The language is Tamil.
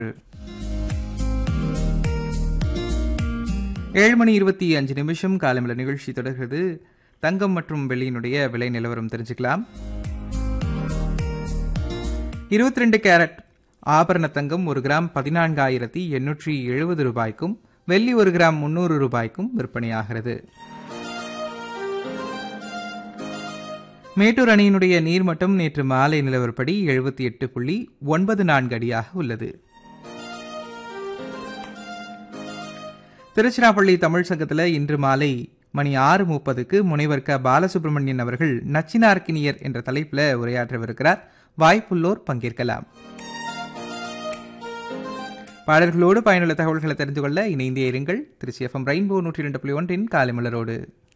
ஏழு மணி இருபத்தி அஞ்சு நிமிஷம் காலமில நிகழ்ச்சி தொடர்கிறது தங்கம் மற்றும் வெள்ளியினுடைய விலை நிலவரம் தெரிஞ்சுக்கலாம் இருபத்தி ரெண்டு கேரட் ஆபரண தங்கம் ஒரு கிராம் பதினான்காயிரத்தி எண்ணூற்றி எழுபது ரூபாய்க்கும் வெள்ளி ஒரு கிராம் முன்னூறு ரூபாய்க்கும் விற்பனையாகிறது மேட்டூர் அணையினுடைய நீர்மட்டம் நேற்று மாலை நிலவரப்படி எழுபத்தி எட்டு புள்ளி ஒன்பது நான்கு அடியாக உள்ளது திருச்சிராப்பள்ளி தமிழ் சங்கத்தில் இன்று மாலை மணி ஆறு முப்பதுக்கு முனைவர் க பாலசுப்ரமணியன் அவர்கள் நச்சினார்க்கினியர் என்ற தலைப்பில் உரையாற்றவிருக்கிறார் வாய்ப்புள்ளோர் பங்கேற்கலாம் பாடல்களோடு பயனுள்ள தகவல்களை தெரிந்து கொள்ள இணைந்தே இருங்கள் திருச்சி எஃப்எம் ரெயின்போ நூற்றி இரண்டு புள்ளி ஒன்றின் காலை மலரோடு